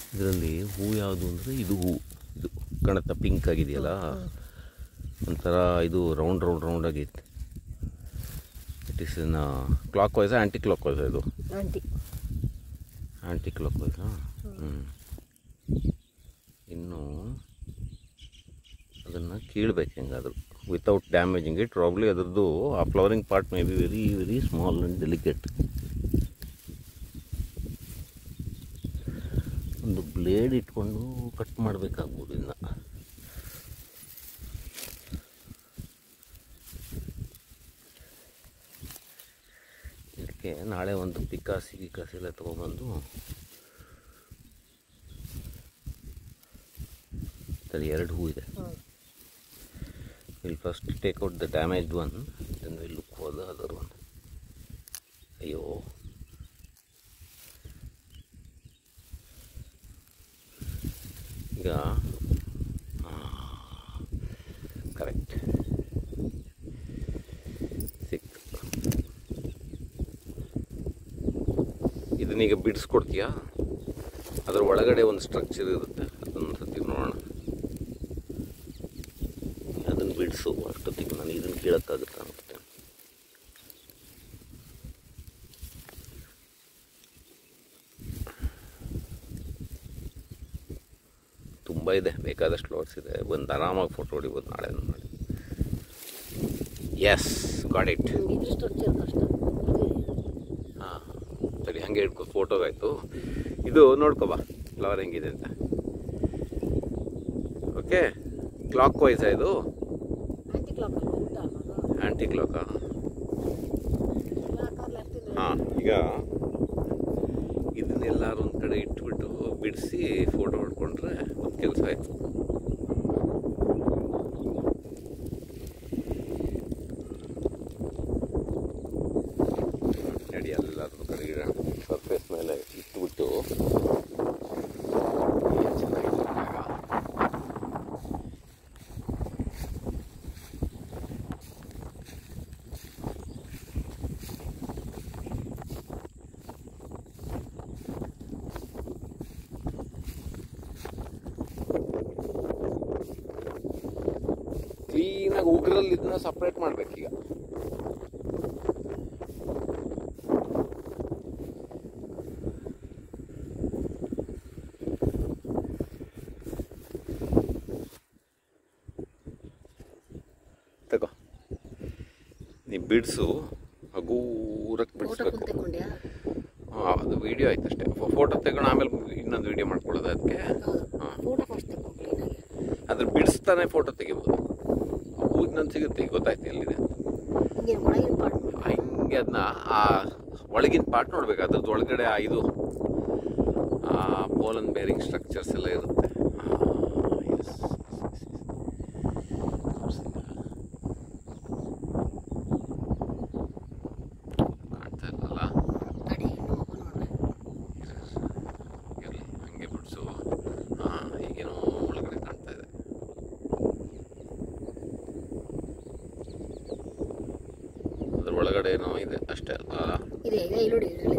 ಇದರಲ್ಲಿ ಹೂ ಯಾವುದು ಅಂದರೆ ಇದು ಹೂ ಇದು ಕಾಣುತ್ತಾ ಪಿಂಕ್ ಆಗಿದೆಯಲ್ಲ ಒಂಥರ ಇದು ರೌಂಡ್ ರೌಂಡ್ ರೌಂಡ್ ಆಗೈತೆ it is in clockwise clock wise ಇದು ಆಂಟಿ ಆ್ಯಂಟಿ ಕ್ಲಾಕ್ ವೈಸ್ ಹ್ಞೂ ಇನ್ನು ಅದನ್ನು ಕೀಳ್ಬೇಕು ಹೆಂಗಾದ್ರು ವಿತೌಟ್ ಡ್ಯಾಮೇಜಿಂಗ್ ಇಟ್ ಪ್ರಾಬ್ಲಿ ಅದರದ್ದು ಆ flowering part may be very very small and delicate ಒಂದು ಬ್ಲೇಡ್ ಇಟ್ಕೊಂಡು ಕಟ್ ಮಾಡಬೇಕಾಗ್ಬೋದು ಇನ್ನು ಇದಕ್ಕೆ ನಾಳೆ ಒಂದು ಪಿಕಾಸಿ ಗಿಕಾಸಿ ಎಲ್ಲ ತೊಗೊಂಬಂದು ಸರಿ ಎರಡು ಹೂ ಇದೆ will first take out the damaged one then will look for the other one ಅಯ್ಯೋ ಈಗ ಕರೆಕ್ಟ್ ಸಿಕ್ತು ಇದನ್ನೀಗ ಬಿಡಿಸ್ಕೊಡ್ತೀಯಾ ಅದರ ಒಳಗಡೆ ಒಂದು ಸ್ಟ್ರಕ್ಚರ್ ಇರುತ್ತೆ ಅದನ್ನು ಸತಿ ನೋಡೋಣ ಅದನ್ನು ಬಿಡಿಸು ಅಷ್ಟೊತ್ತಿಗೆ ನಾನು ಇದನ್ನು ಕೇಳೋಕ್ಕಾಗುತ್ತಾ ಅಂತ ತುಂಬ ಇದೆ ಬೇಕಾದಷ್ಟು ಫ್ಲವರ್ಸ್ ಇದೆ ಬಂದು ಆರಾಮಾಗಿ ಫೋಟೋ ಹೊಡಿಬೋದು ನಾಳೆ ಮಾಡಿ ಎಸ್ ಗಾಡ್ ಇಟ್ ಇದು ಸ್ಟ್ರಕ್ಚರ್ ಕಷ್ಟ ಹಾಂ ಸರಿ ಹಾಗೆ ಇಟ್ಕೊ ಫೋಟೋಗಾಯ್ತು ಇದು ನೋಡ್ಕೊಬಾ ಫ್ಲವರ್ ಹೆಂಗಿದೆ ಅಂತ ಓಕೆ ಕ್ಲಾಕ್ ವೈಸ್ ಇದು ಆಂಟಿ ಕ್ಲಾಕ್ ಉಂಟಾ ಆ್ಯಂಟಿ ಕ್ಲಾಕಾ ಕ್ಲಾಕ್ ಆಗ್ತಿದ್ರೆ ಹಾಂ ಈಗ ಇದನ್ನೆಲ್ಲರೂ ಒಂದು ಕಡೆ ಇಟ್ಬಿಟ್ಟು ಬಿಡಿಸಿ ಫೋಟೋ ಹೊಡ್ಕೊಂಡ್ರೆ ಒಂದು ಕೆಲಸ ಆಯಿತು ನಡಿ ಎಲ್ಲರದ್ದು ಕಡೆ ಇಡೋಣ ಸರ್ಫೇಸ್ ಮೇಲೆ ಇಟ್ಬಿಟ್ಟು ಏನ್ ಚೆನ್ನಾಗಿದೆ ಜಾಗ. ಕ್ಲೀನಾಗಿ ಉಗ್ರಲ್ಲಿ ಇದನ್ನ ಸಪ್ರೇಟ್ ಮಾಡ್ಬೇಕೀಗ ತಗೋ ನೀ ಬಿಡಿಸು ಹಗೂರಕ್ಕೆ ಫೋಟೋ ಬಿಡಿಸ್ಬೇಕು ತಗೊಂಡ್ಯಾ ಹಾಂ ಅದು ವಿಡಿಯೋ ಆಯ್ತು ಅಷ್ಟೇ ಫೋಟೋ ತಗೊಂಡು ಆಮೇಲೆ ಇನ್ನೊಂದು ವಿಡಿಯೋ ಮಾಡ್ಕೊಳ್ಳೋದು ಅದಕ್ಕೆ ಹಾಂ ಫೋಟೋ ಫಸ್ಟ್ ತಗೋ ಕ್ಲೀನಾಗಿ ಅದ್ರ ಬಿಡಿಸ್ತಾನೆ ಫೋಟೋ ತೆಗಿಬೋದು ಹೂ ಇನ್ನೊಂದು ಸಿಗುತ್ತೆ ಈಗ ಗೊತ್ತಾಯ್ತು ಎಲ್ಲಿದೆ ಅಂತ. ಹಿಂಗೆ ಒಳಗಿನ ಪಾರ್ಟ್ ಹಿಂಗೆ ಅದನ್ನ ಆ ಒಳಗಿನ ಪಾರ್ಟ್ ನೋಡ್ಬೇಕು ಅದ್ರದ್ದು ಒಳಗಡೆ ಆ ಇದು ಆ ಪೋಲನ್ ಬೇರಿಂಗ್ ಸ್ಟ್ರಕ್ಚರ್ಸ್ ಎಲ್ಲ ಇರುತ್ತೆ ಆ, yes, yes, yes, yes. ತೋರ್ಸಿಲ್ಲ. ಕಾಣ್ತಾ ಇಲ್ಲಲ್ಲ ತಡಿ ಇನ್ನೂ ಓಪನ್ ಮಾಡ್ಬೇಕು ಇರ್ಲಿ ಹಂಗೆ ಬಿಡಿಸು ಹಾಂ ಈಗೇನೋ ಒಳಗಡೆ ಕಾಣ್ತಾ ಇದೆ ಅದ್ರ ಒಳಗಡೆ ಏನೋ ಇದೆ ಅಷ್ಟೇ ಅಲ್ಲ ಇದೆ ಇದೆ ಇಲ್ಲಿ ನೋಡಿ ಇದರಲ್ಲಿ